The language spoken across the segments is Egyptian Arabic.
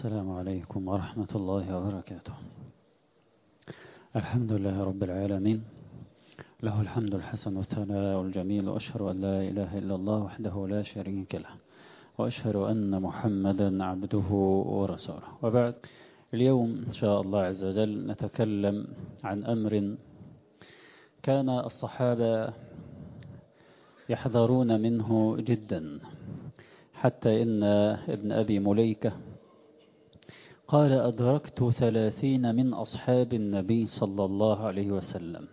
السلام عليكم ورحمة الله وبركاته الحمد لله رب العالمين له الحمد الحسن والثناء الجميل وأشهد أن لا إله إلا الله وحده لا شريك له وأشهد أن محمدا عبده ورسوله وبعد اليوم إن شاء الله عز وجل نتكلم عن أمر كان الصحابة يحذرون منه جدا حتى إن ابن أبي مليكة قال أدركت ثلاثين من أصحاب النبي صلى الله عليه وسلم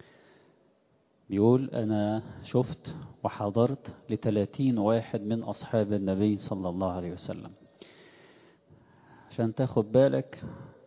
بيقول أنا شفت وحضرت لثلاثين واحد من أصحاب النبي صلى الله عليه وسلم عشان تاخد بالك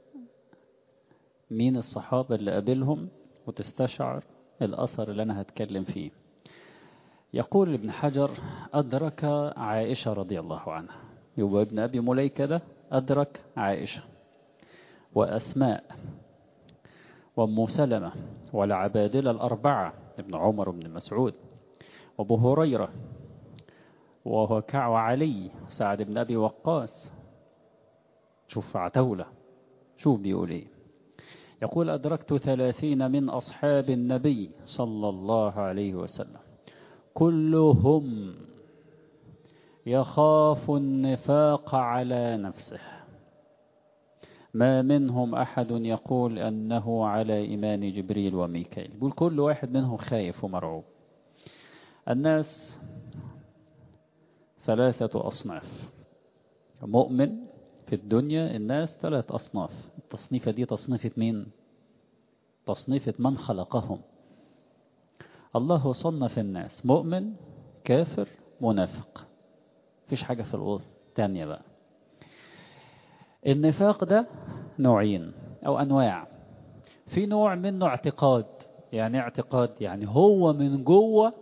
مين الصحابة اللي قابلهم وتستشعر الأثر اللي أنا هتكلم فيه يقول ابن حجر أدرك عائشة رضي الله عنها يبقى ابن أبي مليكة ده أدرك عائشة وأسماء وأم سلمة والعبادلة الأربعة ابن عمر بن مسعود وابو هريرة وهو كع وعلي سعد بن أبي وقاص شوف عتولة شوف بيقول ايه يقول أدركت ثلاثين من أصحاب النبي صلى الله عليه وسلم كلهم يخاف النفاق على نفسه ما منهم أحد يقول أنه على إيمان جبريل وميكائيل يقول كل واحد منهم خايف ومرعوب الناس ثلاثة أصناف مؤمن في الدنيا الناس ثلاث أصناف التصنيفة دي تصنيفة مين تصنيفة من خلقهم الله صنف الناس مؤمن كافر منافق فيش حاجة في الأوضة تانية بقى النفاق ده نوعين أو أنواع في نوع منه اعتقاد يعني اعتقاد يعني هو من جوه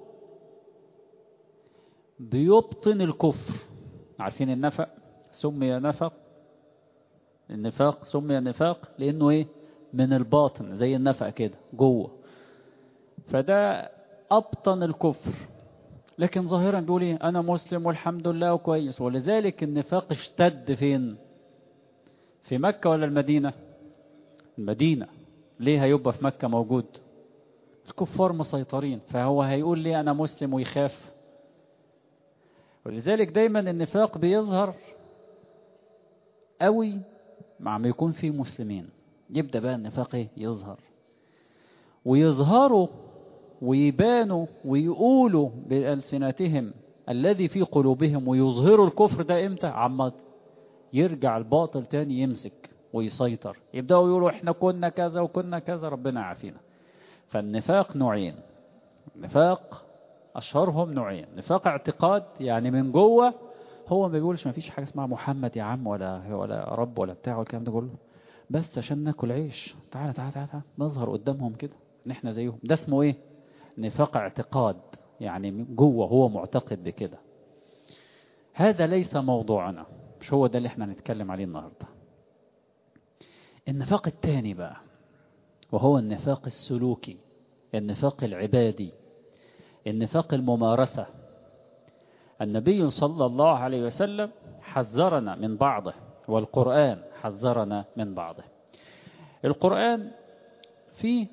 بيبطن الكفر عارفين النفق سمي نفق النفاق سمي نفاق لأنه ايه من الباطن زي النفق كده جوه فده أبطن الكفر لكن ظاهرا بيقول ايه أنا مسلم والحمد لله وكويس ولذلك النفاق اشتد فين في مكة ولا المدينة المدينة ليه هيبقى في مكة موجود الكفار مسيطرين فهو هيقول لي أنا مسلم ويخاف ولذلك دايما النفاق بيظهر قوي مع ما يكون في مسلمين يبدأ بقى النفاق ايه يظهر ويظهروا ويبانوا ويقولوا بألسنتهم الذي في قلوبهم ويظهروا الكفر ده امتى عما يرجع الباطل تاني يمسك ويسيطر يبدأوا يقولوا احنا كنا كذا وكنا كذا ربنا عافينا فالنفاق نوعين نفاق أشهرهم نوعين نفاق اعتقاد يعني من جوه هو ما بيقولش ما فيش حاجة اسمها محمد يا عم ولا ولا رب ولا بتاع والكلام ده كله بس عشان ناكل عيش تعالى تعالى تعالى, تعالى. نظهر قدامهم كده ان احنا زيهم ده اسمه ايه نفاق اعتقاد يعني جوه هو معتقد بكده هذا ليس موضوعنا مش هو ده اللي احنا هنتكلم عليه النهاردة النفاق الثاني بقى وهو النفاق السلوكي النفاق العبادي النفاق الممارسة النبي صلى الله عليه وسلم حذرنا من بعضه والقرآن حذرنا من بعضه القرآن فيه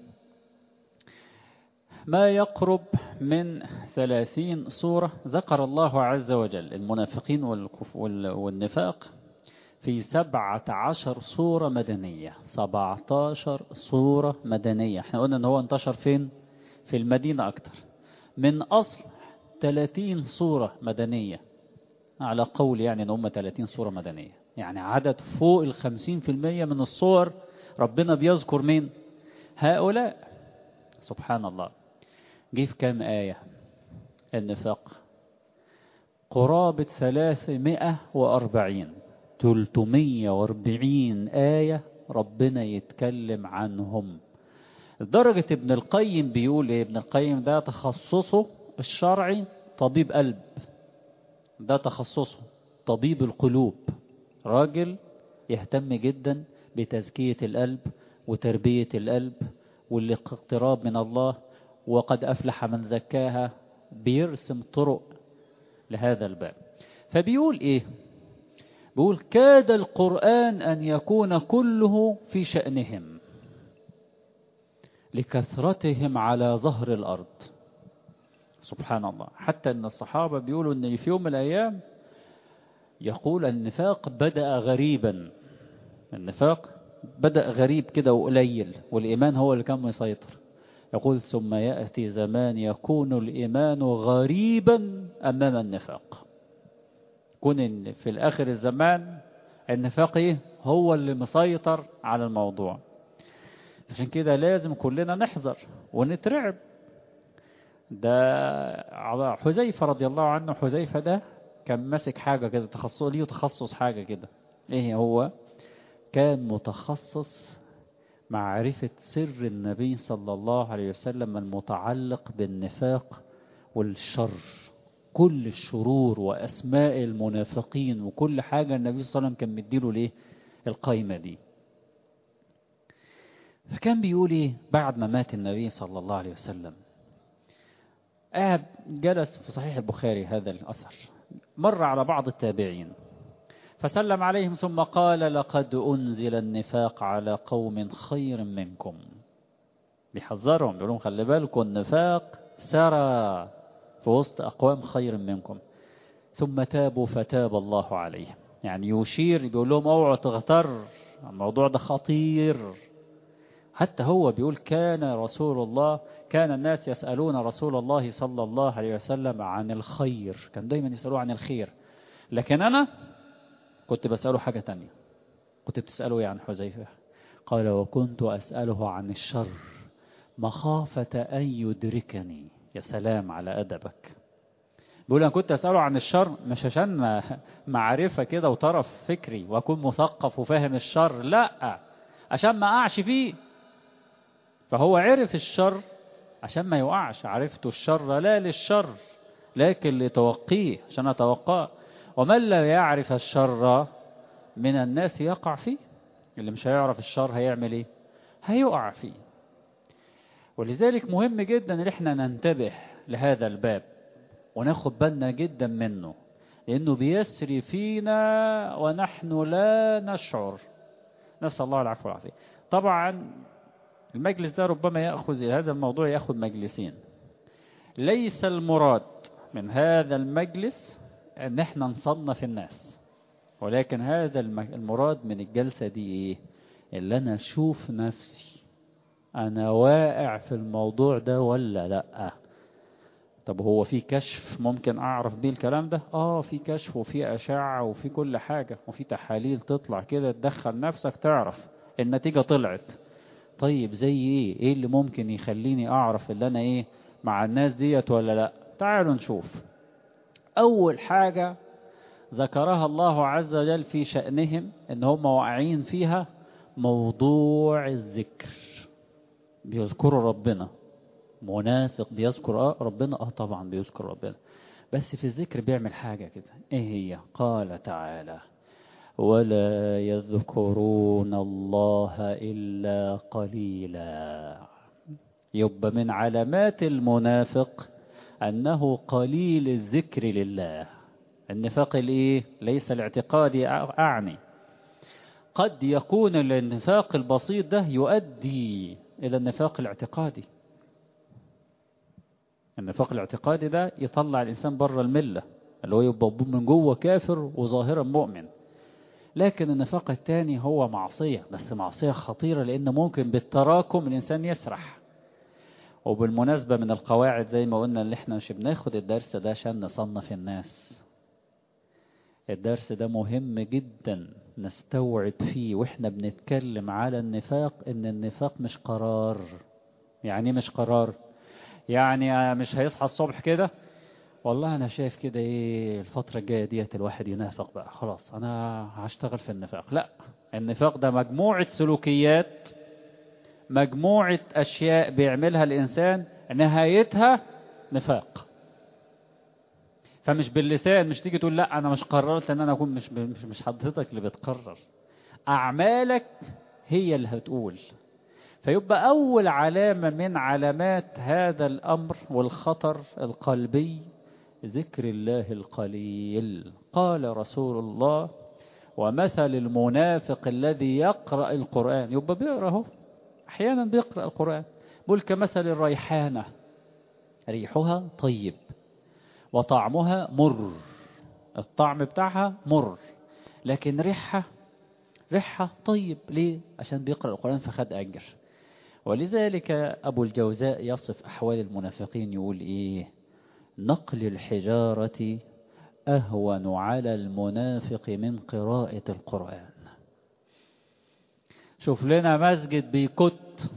ما يقرب من ثلاثين سورة ذكر الله عز وجل المنافقين والنفاق في سبعة عشر سورة مدنية سبعة عشر سورة مدنية احنا قلنا ان هو انتشر فين في المدينة اكتر من اصل ثلاثين سورة مدنية على قول يعني ان هم ثلاثين سورة مدنية يعني عدد فوق الخمسين في المية من الصور ربنا بيذكر مين هؤلاء سبحان الله جه في كام آية النفاق قرابة ثلاثمائة وأربعين تلتمية واربعين آية ربنا يتكلم عنهم لدرجة ابن القيم بيقول ايه ابن القيم ده تخصصه الشرعي طبيب قلب ده تخصصه طبيب القلوب راجل يهتم جدا بتزكية القلب وتربية القلب والاقتراب من الله وقد أفلح من زكاها بيرسم طرق لهذا الباب فبيقول إيه بيقول كاد القرآن أن يكون كله في شأنهم لكثرتهم على ظهر الأرض سبحان الله حتى أن الصحابة بيقولوا أن في يوم من الأيام يقول النفاق بدأ غريبا النفاق بدأ غريب كده وقليل والإيمان هو اللي كان مسيطر يقول ثم يأتي زمان يكون الإيمان غريبا أمام النفاق كون في الآخر الزمان النفاق إيه هو اللي مسيطر على الموضوع عشان كده لازم كلنا نحذر ونترعب ده حذيفة رضي الله عنه حذيفة ده كان ماسك حاجة كده تخصص ليه تخصص حاجة كده ايه هو كان متخصص معرفة سر النبي صلى الله عليه وسلم المتعلق بالنفاق والشر كل الشرور وأسماء المنافقين وكل حاجة النبي صلى الله عليه وسلم كان مديله ليه القايمة دي فكان بيقول ايه بعد ما مات النبي صلى الله عليه وسلم قاعد جلس في صحيح البخاري هذا الأثر مر على بعض التابعين فسلم عليهم ثم قال لقد أنزل النفاق على قوم خير منكم بيحذرهم بيقول لهم خلي بالكم النفاق سرى في وسط أقوام خير منكم ثم تابوا فتاب الله عليهم يعني يشير بيقول لهم اوعوا تغتر الموضوع ده خطير حتى هو بيقول كان رسول الله كان الناس يسألون رسول الله صلى الله عليه وسلم عن الخير كان دايما يسألوه عن الخير لكن أنا كنت بسأله حاجة تانية كنت بتسأله عن حذيفة قال وكنت أسأله عن الشر مخافة أن يدركني يا سلام على أدبك بيقول أنا كنت أسأله عن الشر مش عشان معرفة كده وطرف فكري وأكون مثقف وفاهم الشر لا عشان ما أقعش فيه فهو عرف الشر عشان ما يوقعش عرفت الشر لا للشر لكن لتوقيه عشان أتوقاه ومن لا يعرف الشر من الناس يقع فيه اللي مش هيعرف الشر هيعمل ايه هيقع فيه ولذلك مهم جدا ان احنا ننتبه لهذا الباب وناخد بالنا جدا منه لانه بيسري فينا ونحن لا نشعر نسأل الله العفو والعافية طبعا المجلس ده ربما يأخذ هذا الموضوع يأخذ مجلسين ليس المراد من هذا المجلس ان احنا نصنف الناس ولكن هذا المراد من الجلسة دي ايه اللي انا اشوف نفسي انا واقع في الموضوع ده ولا لا طب هو في كشف ممكن اعرف بيه الكلام ده اه في كشف وفي اشعة وفي كل حاجة وفي تحاليل تطلع كده تدخل نفسك تعرف النتيجة طلعت طيب زي ايه ايه اللي ممكن يخليني اعرف اللي انا ايه مع الناس ديت ولا لا تعالوا نشوف أول حاجة ذكرها الله عز وجل في شأنهم إن هم واقعين فيها موضوع الذكر بيذكروا ربنا منافق بيذكر آه ربنا اه طبعا بيذكر ربنا بس في الذكر بيعمل حاجة كده ايه هي قال تعالى ولا يذكرون الله إلا قليلا يبقى من علامات المنافق أنه قليل الذكر لله النفاق الايه ليس الاعتقادي أعني قد يكون النفاق البسيط ده يؤدي إلى النفاق الاعتقادي النفاق الاعتقادي ده يطلع الإنسان بره الملة اللي هو يبقى من جوه كافر وظاهرا مؤمن لكن النفاق الثاني هو معصية بس معصية خطيرة لأن ممكن بالتراكم الإنسان يسرح وبالمناسبة من القواعد زي ما قلنا اللي احنا مش بناخد الدرس ده عشان نصنف الناس الدرس ده مهم جدا نستوعب فيه واحنا بنتكلم على النفاق ان النفاق مش قرار يعني مش قرار يعني مش هيصحى الصبح كده والله انا شايف كده ايه الفترة الجاية ديت الواحد ينافق بقى خلاص انا هشتغل في النفاق لا النفاق ده مجموعة سلوكيات مجموعة أشياء بيعملها الإنسان نهايتها نفاق فمش باللسان مش تيجي تقول لا أنا مش قررت أن أنا أكون مش مش مش حضرتك اللي بتقرر أعمالك هي اللي هتقول فيبقى أول علامة من علامات هذا الأمر والخطر القلبي ذكر الله القليل قال رسول الله ومثل المنافق الذي يقرأ القرآن يبقى بيقرأ هو أحيانا بيقرأ القرآن بقول كمثل الريحانة ريحها طيب وطعمها مر الطعم بتاعها مر لكن ريحها ريحها طيب ليه عشان بيقرأ القرآن فخد أجر ولذلك أبو الجوزاء يصف أحوال المنافقين يقول إيه نقل الحجارة أهون على المنافق من قراءة القرآن شوف لنا مسجد بيكت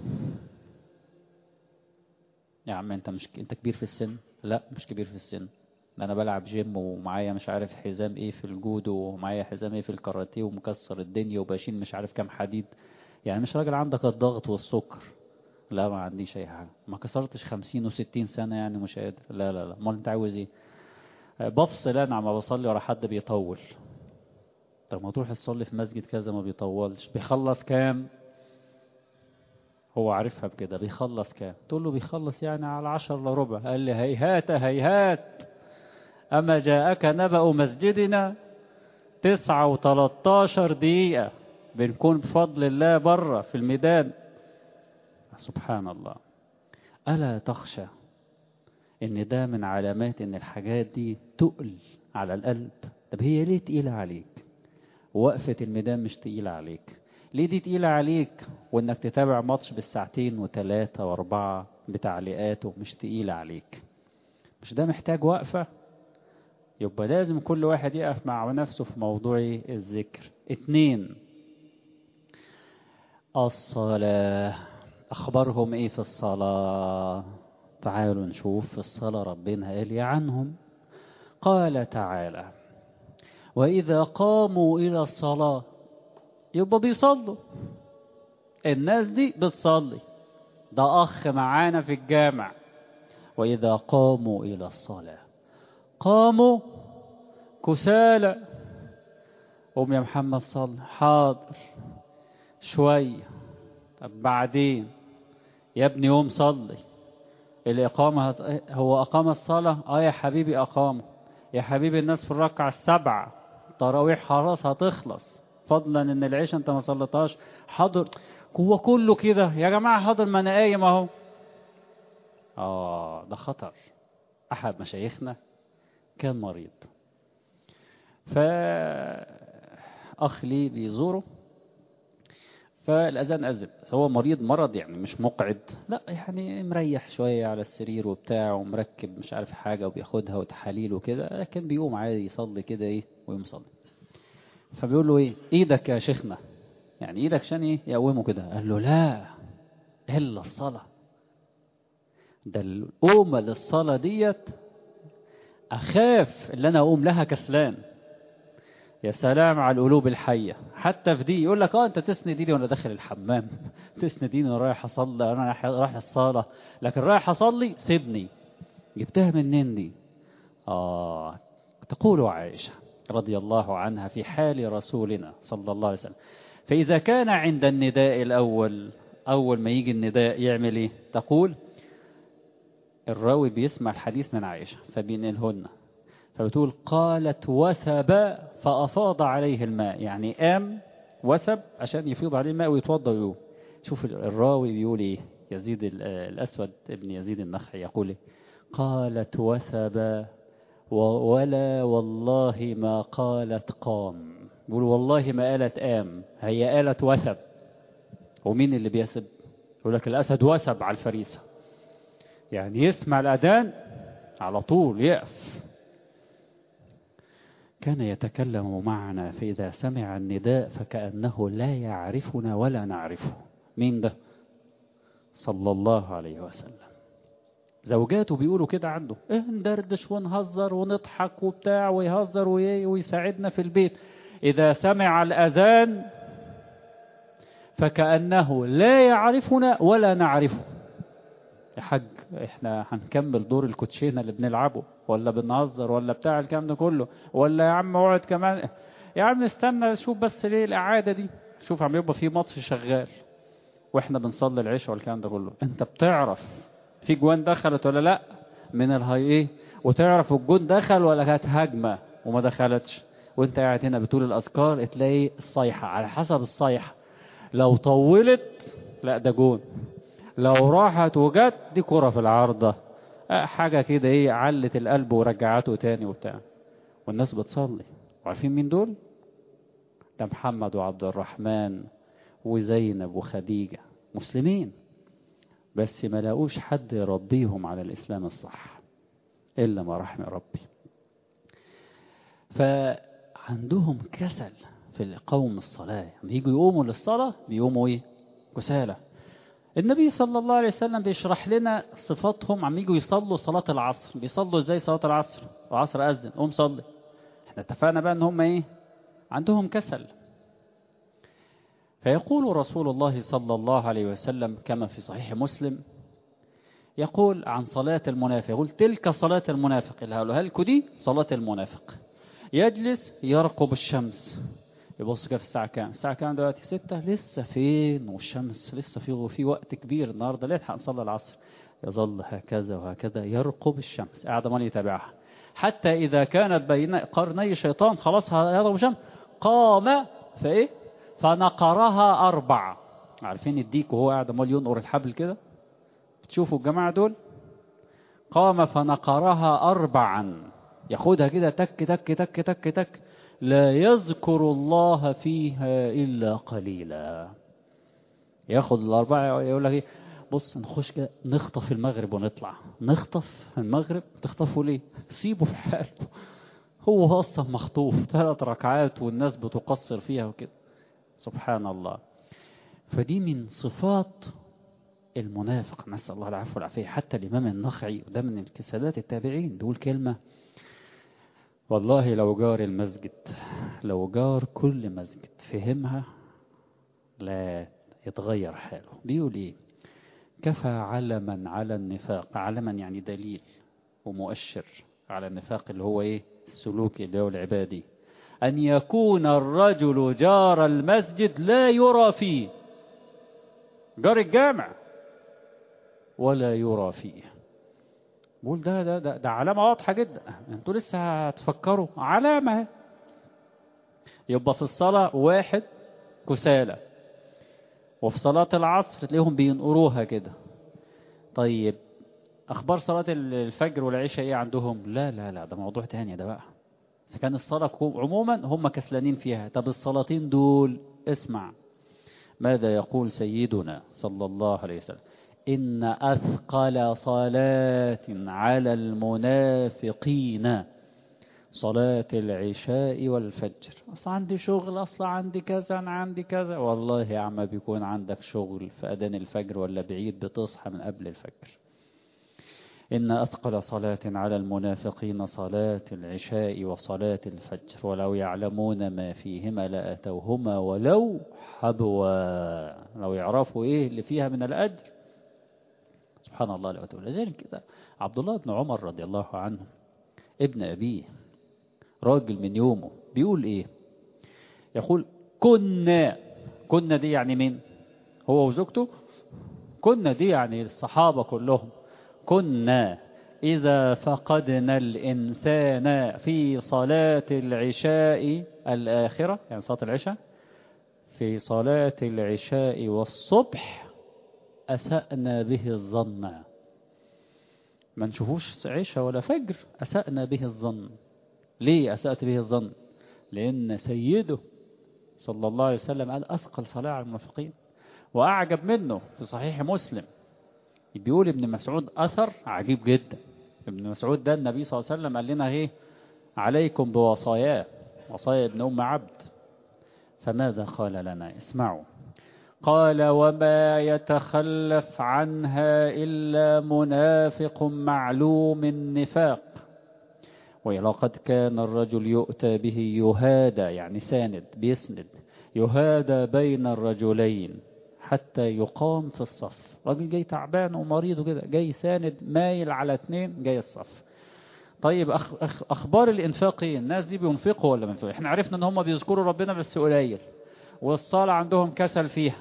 يا عم انت مش انت كبير في السن لا مش كبير في السن انا بلعب جيم ومعايا مش عارف حزام ايه في الجودو ومعايا حزام ايه في الكاراتيه ومكسر الدنيا وبشيل مش عارف كام حديد يعني مش راجل عندك الضغط والسكر لا ما عنديش اي حاجه ما كسرتش خمسين وستين سنه يعني مش قادر لا لا لا امال انت عاوز ايه بفصل انا عم بصلي ورا حد بيطول طب ما تروح تصلي في مسجد كذا ما بيطولش بيخلص كام هو عارفها بكده بيخلص كام تقول له بيخلص يعني على عشر الا ربع قال لي هيهات هيهات أما جاءك نبأ مسجدنا تسعة وتلاتاشر دقيقة بنكون بفضل الله بره في الميدان سبحان الله ألا تخشى إن ده من علامات إن الحاجات دي تقل على القلب طب هي ليه تقيلة عليك وقفة الميدان مش تقيلة عليك ليه دي تقيلة عليك وإنك تتابع ماتش بالساعتين وثلاثة وأربعة بتعليقاته مش تقيلة عليك مش ده محتاج وقفة يبقى لازم كل واحد يقف مع نفسه في موضوع الذكر اتنين الصلاة أخبرهم إيه في الصلاة تعالوا نشوف في الصلاة ربنا قال عنهم قال تعالى وإذا قاموا إلى الصلاة يبقى بيصلوا الناس دي بتصلي ده أخ معانا في الجامع وإذا قاموا إلى الصلاة قاموا كسالى قوم يا محمد صل حاضر شوية طب بعدين يا ابني قوم صلي الإقامة هت... هو أقام الصلاة اه يا حبيبي أقامه يا حبيبي الناس في الركعة السبعة تراويح خلاص هتخلص فضلا ان العيش انت ما صليتهاش حاضر هو كله كده يا جماعة حاضر ما انا قايم اهو اه ده خطر احد مشايخنا كان مريض فأخ لي بيزوره فالأذان أذن هو مريض مرض يعني مش مقعد لا يعني مريح شوية على السرير وبتاع ومركب مش عارف حاجة وبياخدها وتحاليل وكده لكن بيقوم عادي يصلي كده ايه ويقوم يصلي فبيقول له ايه ايدك يا شيخنا يعني ايدك عشان ايه يقومه كده قال له لا الا الصلاة ده القومة للصلاة ديت أخاف اللي أنا أقوم لها كسلان يا سلام على القلوب الحية حتى في دي يقول لك اه انت تسنديني وانا داخل الحمام تسنديني وانا رايح اصلي انا رايح الصالة لكن رايح اصلي سيبني جبتها منين دي اه تقول عائشة رضي الله عنها في حال رسولنا صلى الله عليه وسلم فإذا كان عند النداء الأول أول ما يجي النداء يعمل إيه تقول الراوي بيسمع الحديث من عائشة فبينقلهن فبتقول قالت وثب فأفاض عليه الماء يعني قام وثب عشان يفيض عليه الماء ويتوضا ويقوم شوف الراوي بيقول ايه يزيد الأسود ابن يزيد النخعي يقول إيه؟ قالت وثب ولا والله ما قالت قام بيقول والله ما قالت قام هي قالت وثب ومين اللي بيسب يقول لك الأسد وثب على الفريسة يعني يسمع الأذان على طول يقف كان يتكلم معنا فإذا سمع النداء فكأنه لا يعرفنا ولا نعرفه مين ده صلى الله عليه وسلم زوجاته بيقولوا كده عنده ايه ندردش ونهزر ونضحك وبتاع ويهزر ويساعدنا في البيت إذا سمع الأذان فكأنه لا يعرفنا ولا نعرفه يا حاج احنا هنكمل دور الكوتشينة اللي بنلعبه ولا بنهزر ولا بتاع الكلام ده كله ولا يا عم اقعد كمان يا عم استنى شوف بس ليه الإعادة دي شوف عم يبقى في ماتش شغال واحنا بنصلي العشاء والكلام ده كله انت بتعرف في جوان دخلت ولا لا من الهاي ايه وتعرف الجون دخل ولا كانت هجمة وما دخلتش وانت قاعد هنا بتقول الأذكار تلاقي الصيحة على حسب الصيحة لو طولت لا ده جون لو راحت وجت دي كرة في العارضة حاجة كده ايه علت القلب ورجعته تاني وبتاع والناس بتصلي وعارفين مين دول ده محمد وعبد الرحمن وزينب وخديجة مسلمين بس ما لاقوش حد يربيهم على الإسلام الصح إلا ما رحم ربي فعندهم كسل في قوم الصلاة يعني يجوا يقوموا للصلاة بيقوموا إيه كسالى النبي صلى الله عليه وسلم بيشرح لنا صفاتهم عم يجوا يصلوا صلاة العصر بيصلوا ازاي صلاة العصر العصر أذن قوم صلي احنا اتفقنا بقى ان هم ايه عندهم كسل فيقول رسول الله صلى الله عليه وسلم كما في صحيح مسلم يقول عن صلاة المنافق يقول تلك صلاة المنافق اللي هقولها لكم دي صلاة المنافق يجلس يرقب الشمس يبص كده في الساعة كام الساعة كام دلوقتي ستة لسه فين والشمس لسه في في وقت كبير النهاردة لا يلحق نصلي العصر يظل هكذا وهكذا يرقب الشمس قاعد من يتابعها حتى إذا كانت بين قرني الشيطان خلاص يضرب الشمس قام فإيه فنقرها أربع عارفين الديك وهو قاعد امال ينقر الحبل كده بتشوفوا الجماعة دول قام فنقرها أربعا ياخدها كده تك تك تك تك تك لا يذكر الله فيها إلا قليلا ياخد الأربعة يقول لك إيه بص نخش كده نخطف المغرب ونطلع نخطف المغرب تخطفه ليه سيبه في حاله هو أصلا مخطوف ثلاث ركعات والناس بتقصر فيها وكده سبحان الله فدي من صفات المنافق نسأل الله العفو والعافية حتى الإمام النخعي وده من الكسادات التابعين بيقول كلمة والله لو جار المسجد لو جار كل مسجد فهمها لا يتغير حاله بيقول ايه كفى علما على النفاق علما يعني دليل ومؤشر على النفاق اللي هو ايه السلوكي اللي هو العبادي أن يكون الرجل جار المسجد لا يرى فيه جار الجامع ولا يرى فيه بقول ده ده ده, ده علامة واضحة جدا انتوا لسه هتفكروا علامة يبقى في الصلاة واحد كسالى وفي صلاة العصر تلاقيهم بينقروها كده طيب أخبار صلاة الفجر والعشاء إيه عندهم لا لا لا ده موضوع تاني ده بقى إذا كان الصلاة عموما هم كسلانين فيها طب الصلاتين دول اسمع ماذا يقول سيدنا صلى الله عليه وسلم إن أثقل صلاة على المنافقين صلاة العشاء والفجر أصلا عندي شغل أصلا عندي كذا أنا عندي كذا والله يا عم بيكون عندك شغل في أذان الفجر ولا بعيد بتصحى من قبل الفجر إن أثقل صلاة على المنافقين صلاة العشاء وصلاة الفجر ولو يعلمون ما فيهما لأتوهما ولو حبوا لو يعرفوا إيه اللي فيها من الأجر سبحان الله لا أتوه لذلك كده عبد الله بن عمر رضي الله عنه ابن أبيه راجل من يومه بيقول إيه يقول كنا كنا دي يعني مين هو وزوجته كنا دي يعني الصحابة كلهم كنا إذا فقدنا الإنسان في صلاة العشاء الآخرة يعني صلاة العشاء في صلاة العشاء والصبح أسأنا به الظن ما نشوفوش عشاء ولا فجر أسأنا به الظن ليه أسأت به الظن لأن سيده صلى الله عليه وسلم قال أثقل صلاة على المنافقين وأعجب منه في صحيح مسلم بيقول ابن مسعود أثر عجيب جدا ابن مسعود ده النبي صلى الله عليه وسلم قال لنا ايه عليكم بوصاياه وصايا ابن أم عبد فماذا قال لنا اسمعوا قال وما يتخلف عنها إلا منافق معلوم النفاق ولقد كان الرجل يؤتى به يهادى يعني ساند بيسند يهادى بين الرجلين حتى يقام في الصف راجل جاي تعبان ومريض وكده جاي ساند مايل على اتنين جاي الصف طيب أخ أخ أخبار الإنفاق إيه؟ الناس دي بينفقوا ولا بينفقوا إحنا عرفنا إن هم بيذكروا ربنا بس قليل والصلاة عندهم كسل فيها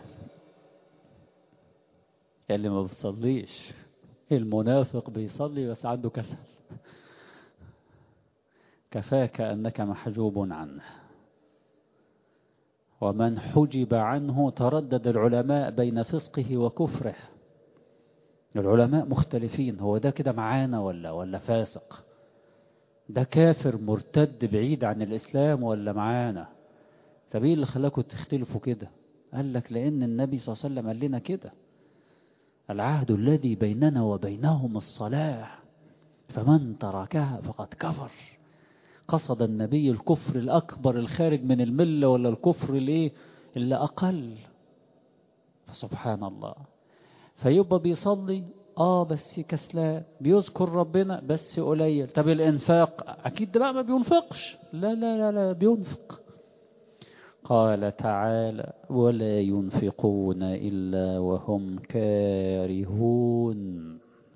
اللي ما بتصليش المنافق بيصلي بس عنده كسل كفاك أنك محجوب عنه ومن حجب عنه تردد العلماء بين فسقه وكفره العلماء مختلفين هو ده كده معانا ولا ولا فاسق ده كافر مرتد بعيد عن الإسلام ولا معانا طب ايه اللي خلاكم تختلفوا كده قال لك لأن النبي صلى الله عليه وسلم قال لنا كده العهد الذي بيننا وبينهم الصلاة فمن تركها فقد كفر قصد النبي الكفر الأكبر الخارج من الملة ولا الكفر الايه اللي أقل فسبحان الله فيبقى بيصلي اه بس كسلان بيذكر ربنا بس قليل طب الانفاق اكيد ده بقى ما بينفقش لا لا لا لا بينفق قال تعالى ولا ينفقون إلا وهم كارهون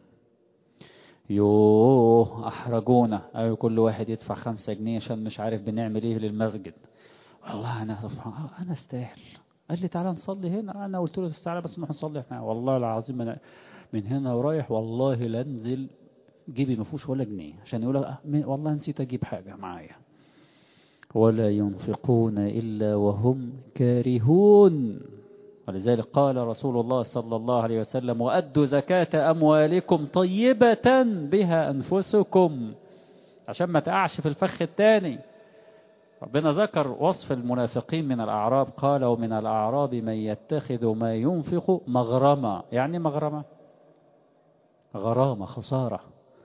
يوه أحرجونا أيوة كل واحد يدفع خمسة جنيه عشان مش عارف بنعمل إيه للمسجد والله أنا أنا استاهل قال لي تعالى نصلي هنا أنا قلت له تعالى بس نروح نصلي احنا والله العظيم أنا من هنا ورايح والله لا انزل جيبي ما فيهوش ولا جنيه عشان يقول والله نسيت أجيب حاجة معايا ولا ينفقون إلا وهم كارهون ولذلك قال رسول الله صلى الله عليه وسلم وأدوا زكاة أموالكم طيبة بها أنفسكم عشان ما تقعش في الفخ الثاني ربنا ذكر وصف المنافقين من الأعراب قال ومن الأعراب من يتخذ ما ينفق مغرما يعني مغرمة غرامة خسارة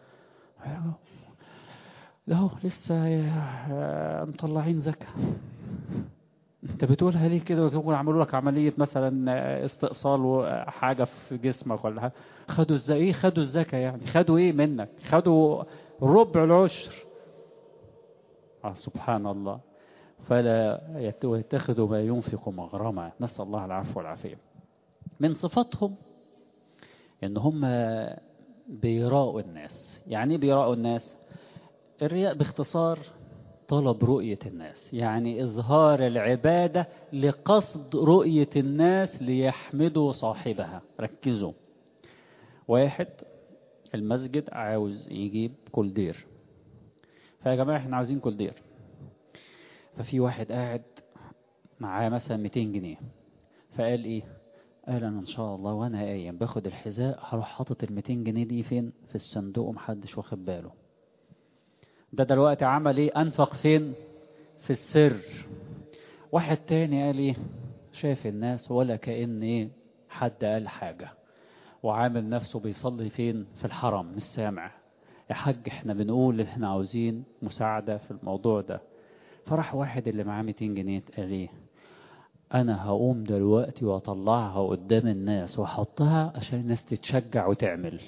لا لسه مطلعين زكاة انت بتقولها ليه كده وتقول عملوا لك عملية مثلا استئصال حاجة في جسمك ولا حاجة خدوا ازاي ايه خدوا الزكاة يعني خدوا ايه منك خدوا ربع العشر آه سبحان الله فلا يتخذوا ما ينفق مغرما نسأل الله العفو والعافية من صفاتهم ان هم بيراءوا الناس يعني بيراءوا الناس الرياء باختصار طلب رؤية الناس يعني إظهار العبادة لقصد رؤية الناس ليحمدوا صاحبها ركزوا واحد المسجد عاوز يجيب كولدير فيا جماعة احنا عاوزين كولدير ففي واحد قاعد معاه مثلا 200 جنيه فقال ايه قال انا ان شاء الله وانا قايم باخد الحذاء هروح حاطط ال 200 جنيه دي فين في الصندوق ومحدش واخد باله ده دلوقتي عمل ايه انفق فين في السر واحد تاني قال ايه شاف الناس ولا كأن ايه حد قال حاجة وعامل نفسه بيصلي فين في الحرم مش سامع يا حاج احنا بنقول احنا عاوزين مساعدة في الموضوع ده فراح واحد اللي معاه 200 جنيه قال ايه انا هقوم دلوقتي واطلعها قدام الناس واحطها عشان الناس تتشجع وتعمل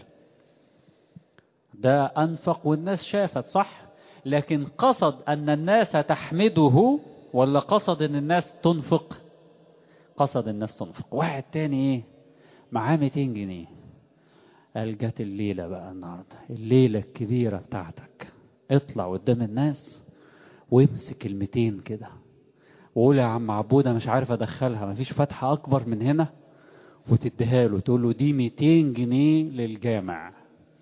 ده انفق والناس شافت صح لكن قصد أن الناس تحمده ولا قصد أن الناس تنفق قصد الناس تنفق واحد تاني ايه معاه 200 جنيه قال جت الليلة بقى النهاردة الليلة الكبيرة بتاعتك اطلع قدام الناس وامسك المتين كده وقول يا عم عبودة مش عارف ادخلها مفيش فتحة اكبر من هنا وتديها له تقول له دي 200 جنيه للجامع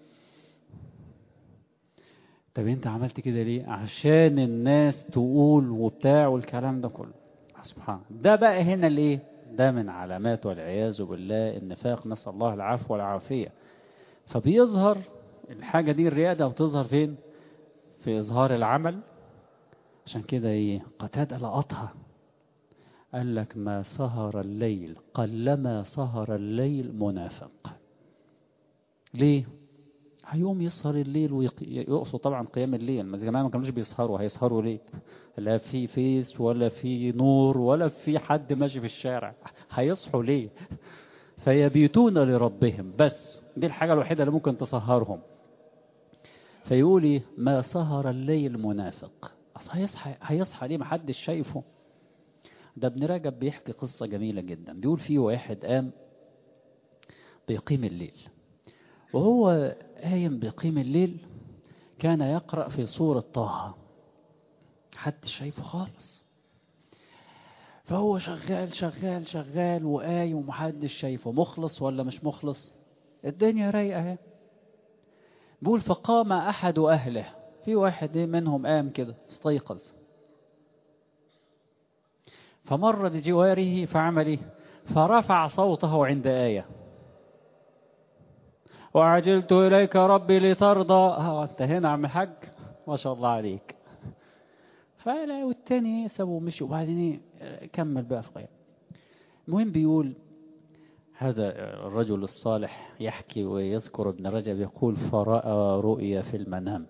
طب انت عملت كده ليه عشان الناس تقول وبتاع والكلام ده كله سبحان ده بقى هنا الايه ده من علامات والعياذ بالله النفاق نسال الله العفو والعافيه فبيظهر الحاجه دي الرياده بتظهر فين في اظهار العمل عشان كده ايه قتاده لقطها قال لك ما سهر الليل قلما سهر الليل منافق ليه هيقوم يسهر الليل ويقصد طبعا قيام الليل ما زمان ما كانوش بيسهروا هيسهروا ليه لا في فيس ولا في نور ولا في حد ماشي في الشارع هيصحوا ليه فيبيتون لربهم بس دي الحاجة الوحيدة اللي ممكن تسهرهم فيقولي ما سهر الليل منافق أصل هيصحى هيصحى ليه محدش شايفه ده ابن رجب بيحكي قصة جميلة جدا بيقول في واحد قام بيقيم الليل وهو قايم بيقيم الليل كان يقرأ في سورة طه حد شايفه خالص فهو شغال شغال شغال وقايم ومحدش شايفه مخلص ولا مش مخلص الدنيا رايقة اهي بيقول فقام أحد أهله في واحد إيه منهم قام كده استيقظ فمر بجواره فعمل إيه فرفع صوته عند آية وعجلت إليك ربي لترضى ها أنت هنا عم الحاج ما شاء الله عليك فلا والتاني سابه ومشي وبعدين كمل بقى في قيام المهم بيقول هذا الرجل الصالح يحكي ويذكر ابن رجب يقول فرأى رؤيا في المنام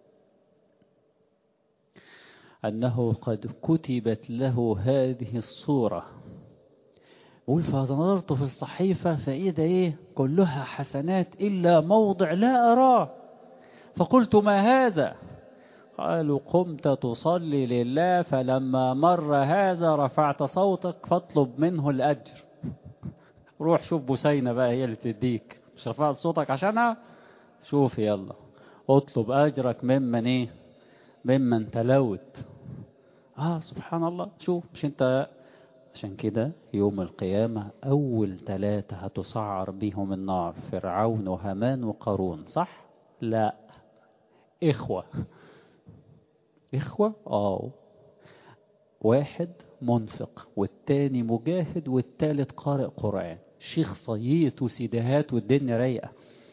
أنه قد كتبت له هذه الصورة يقول فنظرت في الصحيفة فإذا إيه كلها حسنات إلا موضع لا أراه فقلت ما هذا قالوا قمت تصلي لله فلما مر هذا رفعت صوتك فاطلب منه الأجر روح شوف بسينة بقى هي اللي تديك مش رفعت صوتك عشانها شوف يلا اطلب أجرك ممن إيه ممن تلوت آه سبحان الله شوف مش أنت عشان كده يوم القيامة أول ثلاثة هتسعر بيهم النار فرعون وهامان وقارون صح؟ لا إخوة إخوة؟ آه واحد منفق والتاني مجاهد والتالت قارئ قرآن شيخ صييت وسيدهات والدنيا رايقة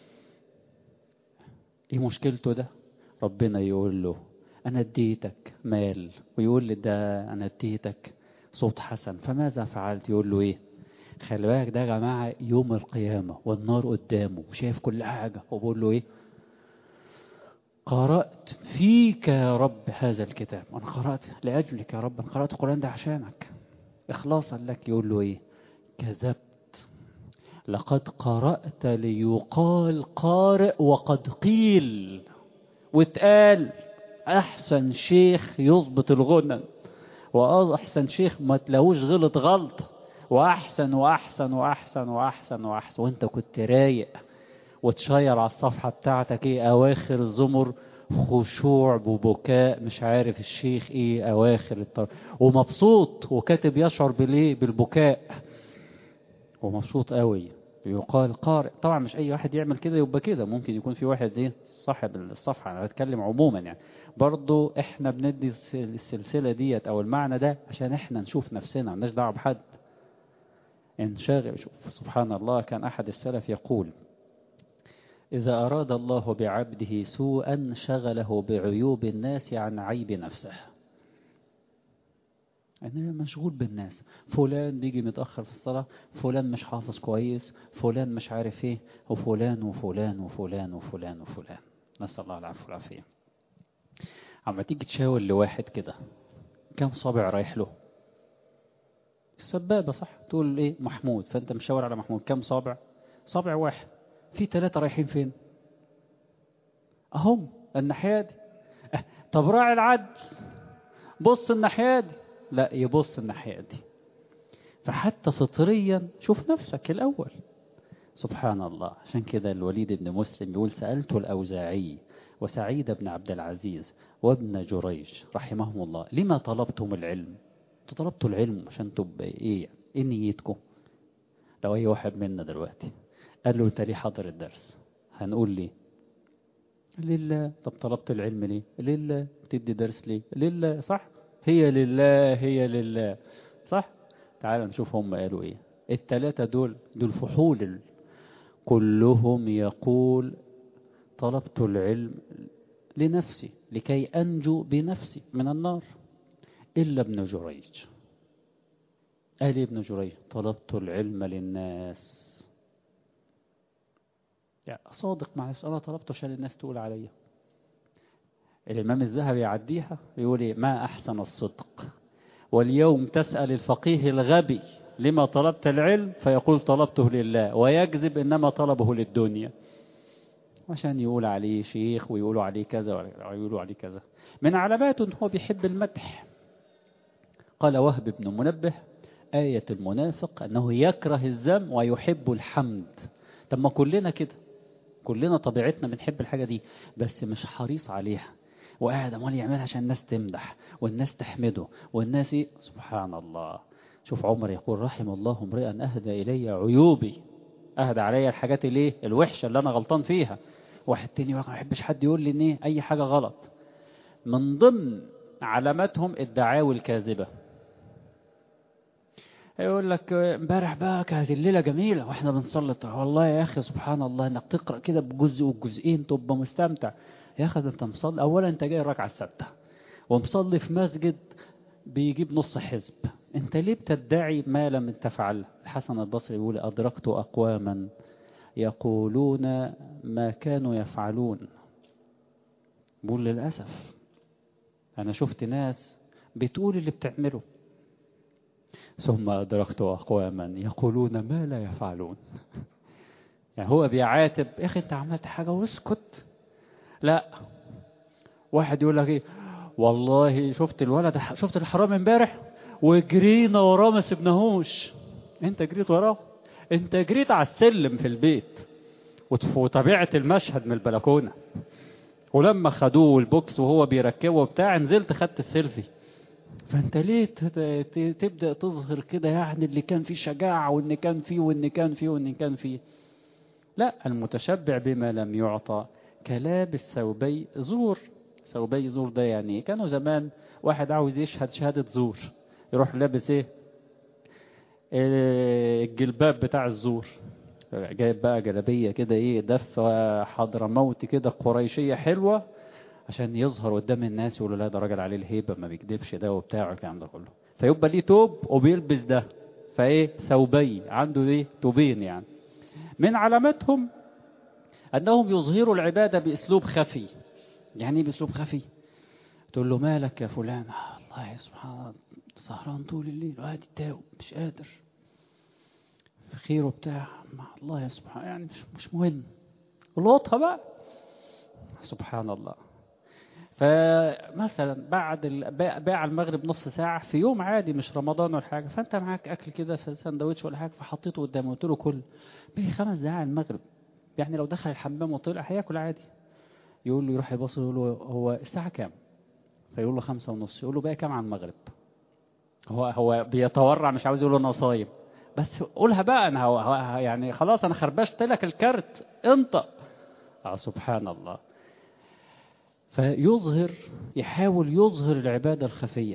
ايه مشكلته ده ربنا يقول له انا اديتك مال ويقول لي ده انا اديتك صوت حسن فماذا فعلت يقول له ايه خلي بالك ده يا جماعة يوم القيامة والنار قدامه وشايف كل حاجة وبقول له ايه قرأت فيك يا رب هذا الكتاب أنا قرأت لأجلك يا رب أنا قرأت القرآن ده عشانك إخلاصا لك يقول له إيه كذبت لقد قرأت ليقال قارئ وقد قيل واتقال أحسن شيخ يظبط الغنى وأحسن شيخ ما تلاقوش غلط غلطة وأحسن وأحسن وأحسن وأحسن وأحسن وأنت كنت رايق وتشير على الصفحة بتاعتك ايه اواخر الزمر خشوع وبكاء مش عارف الشيخ ايه اواخر الطر ومبسوط وكاتب يشعر بالايه بالبكاء ومبسوط قوي يقال قارئ طبعا مش اي واحد يعمل كده يبقى كده ممكن يكون في واحد ايه صاحب الصفحة انا بتكلم عموما يعني برضو احنا بندي السلسلة ديت او المعنى ده عشان احنا نشوف نفسنا مالناش دعوه بحد انشغل شوف سبحان الله كان احد السلف يقول إذا أراد الله بعبده سوءا شغله بعيوب الناس عن عيب نفسه أنا مشغول بالناس فلان بيجي متأخر في الصلاة فلان مش حافظ كويس فلان مش عارف ايه وفلان وفلان وفلان وفلان وفلان نسأل الله العفو والعافية عما تيجي تشاور لواحد كده كم صابع رايح له السبابة صح تقول ايه محمود فانت مشاور على محمود كم صابع صابع واحد في ثلاثة رايحين فين اهم الناحية دي أه. طب راعي العدل بص الناحية دي لا يبص الناحية دي فحتى فطريا شوف نفسك الأول سبحان الله عشان كده الوليد بن مسلم بيقول سألت الأوزاعي وسعيد بن عبد العزيز وابن جريج رحمهم الله لما طلبتم العلم طلبتوا العلم عشان تبقى ايه ايه نيتكم لو اي واحد منا دلوقتي قال له انت ليه حاضر الدرس هنقول ليه لله طب طلبت العلم ليه لله تدي درس ليه لله صح هي لله هي لله صح تعال نشوف هم قالوا ايه التلاتة دول دول فحول كلهم يقول طلبت العلم لنفسي لكي أنجو بنفسي من النار إلا ابن جريج قال ابن جريج طلبت العلم للناس يعني صادق مع نفسه أنا طلبته عشان الناس تقول عليا الإمام الذهبي يعديها يقول إيه ما أحسن الصدق واليوم تسأل الفقيه الغبي لما طلبت العلم فيقول طلبته لله ويكذب إنما طلبه للدنيا عشان يقول عليه شيخ ويقولوا عليه كذا ويقولوا عليه كذا من علاماته أنه هو بيحب المدح قال وهب بن منبه آية المنافق أنه يكره الذم ويحب الحمد طب ما كلنا كده كلنا طبيعتنا بنحب الحاجة دي بس مش حريص عليها وقاعد امال يعملها عشان الناس تمدح والناس تحمده والناس إيه؟ سبحان الله شوف عمر يقول رحم الله امرئا اهدى الي عيوبي اهدى عليا الحاجات الايه الوحشه اللي انا غلطان فيها واحد تاني ما بحبش حد يقول لي ان ايه اي حاجه غلط من ضمن علاماتهم الدعاوي الكاذبة يقول لك امبارح بقى كانت الليلة جميلة واحنا بنصلي والله يا اخي سبحان الله انك تقرأ كده بجزء وجزئين تبقى مستمتع يا اخي انت مصلي اولا انت جاي الركعة السادسة ومصلي في مسجد بيجيب نص حزب انت ليه بتدعي ما لم تفعل الحسن البصري يقول ادركت اقواما يقولون ما كانوا يفعلون بقول للأسف أنا شفت ناس بتقول اللي بتعمله ثم أدركت أقواما يقولون ما لا يفعلون يعني هو بيعاتب يا أخي أنت عملت حاجة واسكت لا واحد يقول لك إيه والله شفت الولد شفت الحرام امبارح وجرينا وراه ما سبناهوش انت جريت وراه انت جريت على السلم في البيت وتابعت المشهد من البلكونه ولما خدوه البوكس وهو بيركبه وبتاع نزلت خدت السيلفي فانت ليه تبدا تظهر كده يعني اللي كان فيه شجاعه وان كان فيه وان كان فيه وان كان فيه لا المتشبع بما لم يعطى كلابس ثوبي زور ثوبي زور ده يعني كانوا زمان واحد عاوز يشهد شهاده زور يروح لابس ايه الجلباب بتاع الزور جايب بقى جلابيه كده ايه دفه حضرموت كده قريشيه حلوه عشان يظهر قدام الناس يقولوا لا ده راجل عليه الهيبه ما بيكذبش ده وبتاع الكلام ده كله فيبقى ليه توب وبيلبس ده فايه ثوبي عنده ايه توبين يعني من علاماتهم انهم يظهروا العباده باسلوب خفي يعني ايه باسلوب خفي تقول له مالك يا فلان الله سبحان الله سهران طول الليل وقاعد يتاوب مش قادر خيره بتاع مع الله سبحانه يعني مش, مش مهم لقطها بقى سبحان الله فمثلا بعد باع المغرب نص ساعة في يوم عادي مش رمضان ولا حاجة فأنت معاك أكل كده في سندوتش ولا حاجة فحطيته قدامه قلت له كل بيه خمس دقايق المغرب يعني لو دخل الحمام وطلع هياكل عادي يقول له يروح يبص يقول له هو الساعة كام؟ فيقول له خمسة ونص يقول له بقى كام على المغرب؟ هو هو بيتورع مش عاوز يقول له انا صايم بس قولها بقى انا هو هو يعني خلاص انا خربشت لك الكارت انطق اه سبحان الله فيظهر يحاول يظهر العبادة الخفية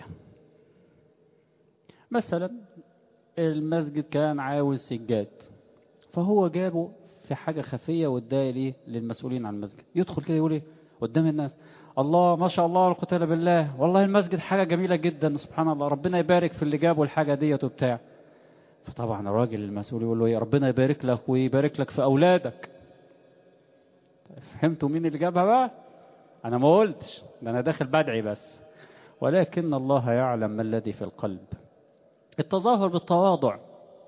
مثلا المسجد كان عاوز سجاد فهو جابه في حاجة خفية واداه ليه للمسؤولين عن المسجد يدخل كده يقول ايه قدام الناس الله ما شاء الله والقوة الا بالله والله المسجد حاجة جميلة جدا سبحان الله ربنا يبارك في اللي جابوا الحاجة ديت وبتاع فطبعا الراجل المسؤول يقول له يا ربنا يبارك لك ويبارك لك في أولادك فهمتوا مين اللي جابها بقى أنا ما قلتش ده أنا داخل بدعي بس ولكن الله يعلم ما الذي في القلب التظاهر بالتواضع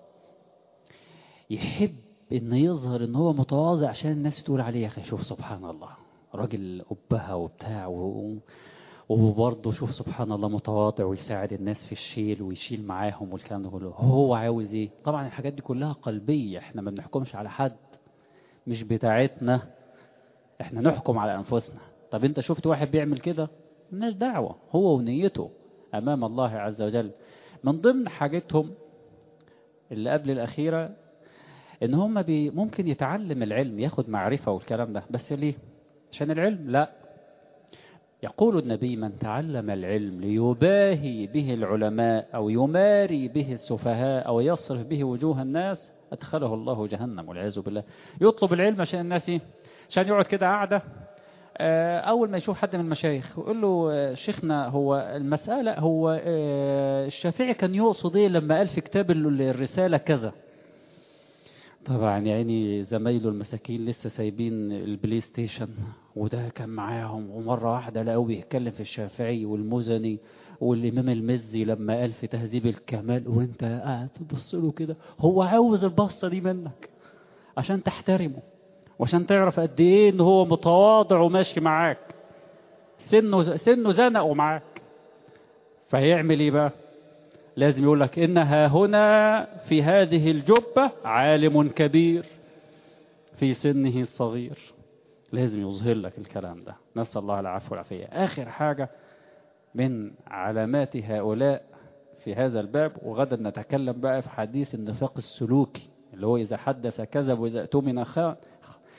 يحب ان يظهر ان هو متواضع عشان الناس تقول عليه يا اخي شوف سبحان الله راجل أبها وبتاع و... وبرضه شوف سبحان الله متواضع ويساعد الناس في الشيل ويشيل معاهم والكلام ده كله هو عاوز ايه طبعا الحاجات دي كلها قلبية احنا ما بنحكمش على حد مش بتاعتنا احنا نحكم على انفسنا طب انت شفت واحد بيعمل كده مالناش دعوة هو ونيته امام الله عز وجل من ضمن حاجتهم اللي قبل الاخيرة ان هم بي ممكن يتعلم العلم ياخد معرفة والكلام ده بس ليه عشان العلم لا يقول النبي من تعلم العلم ليباهي به العلماء أو يماري به السفهاء أو يصرف به وجوه الناس أدخله الله جهنم والعياذ بالله يطلب العلم عشان الناس عشان يقعد كده قاعدة أول ما يشوف حد من المشايخ يقول له شيخنا هو المسألة هو الشافعي كان يقصد إيه لما قال في كتاب الرسالة كذا طبعا يعني زمايله المساكين لسه سايبين البلاي ستيشن وده كان معاهم ومرة واحدة لقوا بيتكلم في الشافعي والمزني والإمام المزي لما قال في تهذيب الكمال وانت قاعد تبص له كده هو عاوز البصة دي منك عشان تحترمه وعشان تعرف قد ايه ان هو متواضع وماشي معاك سنه سنه زنقه معاك فهيعمل ايه بقى لازم يقول لك إنها هنا في هذه الجبة عالم كبير في سنه الصغير لازم يظهر لك الكلام ده نسأل الله العفو والعافية آخر حاجة من علامات هؤلاء في هذا الباب وغدا نتكلم بقى في حديث النفاق السلوكي اللي هو إذا حدث كذب وإذا اؤتمن خان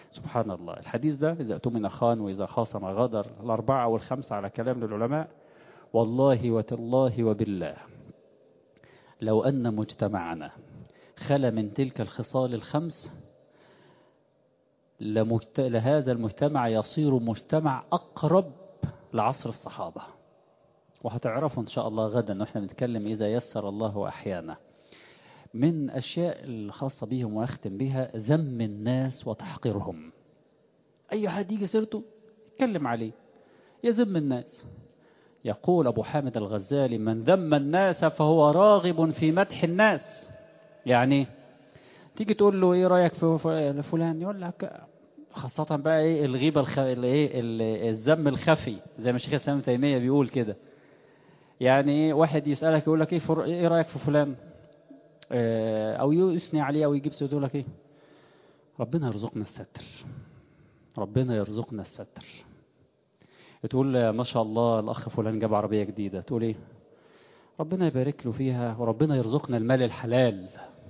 سبحان الله الحديث ده إذا أتمن خان وإذا خاصم غدر الأربعة والخمسة على كلام للعلماء والله وتالله وبالله لو أن مجتمعنا خلى من تلك الخصال الخمس لمجت... لهذا المجتمع يصير مجتمع أقرب لعصر الصحابة وهتعرفوا إن شاء الله غدا وإحنا بنتكلم إذا يسر الله أحيانا من أشياء الخاصة بهم وأختم بها ذم الناس وتحقيرهم أي حد يجي سيرته يتكلم عليه يذم الناس يقول أبو حامد الغزالي من ذم الناس فهو راغب في مدح الناس يعني تيجي تقول له ايه رايك في فلان يقول لك خاصة بقى ايه الغيبة الخ... الايه الذم الخفي زي ما الشيخ الاسلام تيمية بيقول كده يعني ايه واحد يسألك يقول لك ايه فر... ايه رايك في فلان اه او يثني عليه او يجيب سيده لك ايه ربنا يرزقنا الستر ربنا يرزقنا الستر تقول ما شاء الله الاخ فلان جاب عربية جديدة تقول ايه ربنا يبارك له فيها وربنا يرزقنا المال الحلال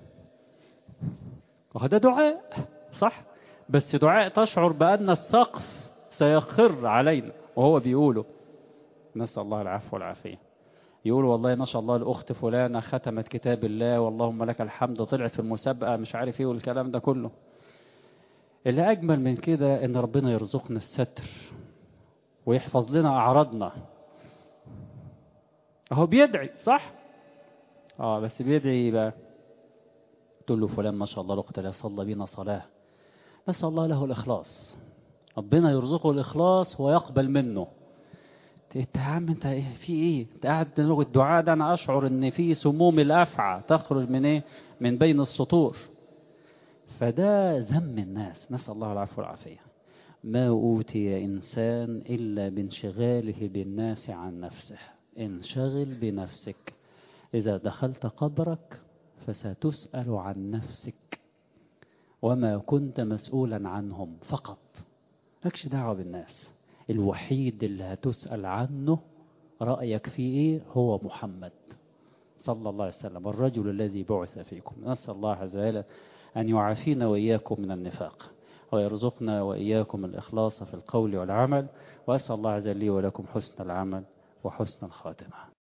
وهذا دعاء صح بس دعاء تشعر بأن السقف سيخر علينا وهو بيقوله نسأل الله العفو والعافية يقول والله ما شاء الله الأخت فلانة ختمت كتاب الله واللهم لك الحمد طلعت في المسابقة مش عارف ايه والكلام ده كله اللي أجمل من كده إن ربنا يرزقنا الستر ويحفظ لنا أعراضنا هو بيدعي صح اه بس بيدعي بقى تقول له فلان ما شاء الله الوقت لا صلى بينا صلاة نسأل الله له الإخلاص ربنا يرزقه الإخلاص ويقبل منه انت يا عم انت ايه في ايه انت قاعد الدعاء ده انا اشعر ان في سموم الافعى تخرج من ايه من بين السطور فده ذم الناس نسأل الله العفو والعافية ما أوتي إنسان إلا بانشغاله بالناس عن نفسه انشغل بنفسك إذا دخلت قبرك فستسأل عن نفسك وما كنت مسؤولا عنهم فقط لكش دعوة بالناس الوحيد اللي هتسأل عنه رأيك فيه إيه هو محمد صلى الله عليه وسلم الرجل الذي بعث فيكم نسأل الله عز وجل أن يعافينا وإياكم من النفاق ويرزقنا وإياكم الإخلاص في القول والعمل وأسأل الله عز وجل لي ولكم حسن العمل وحسن الخاتمة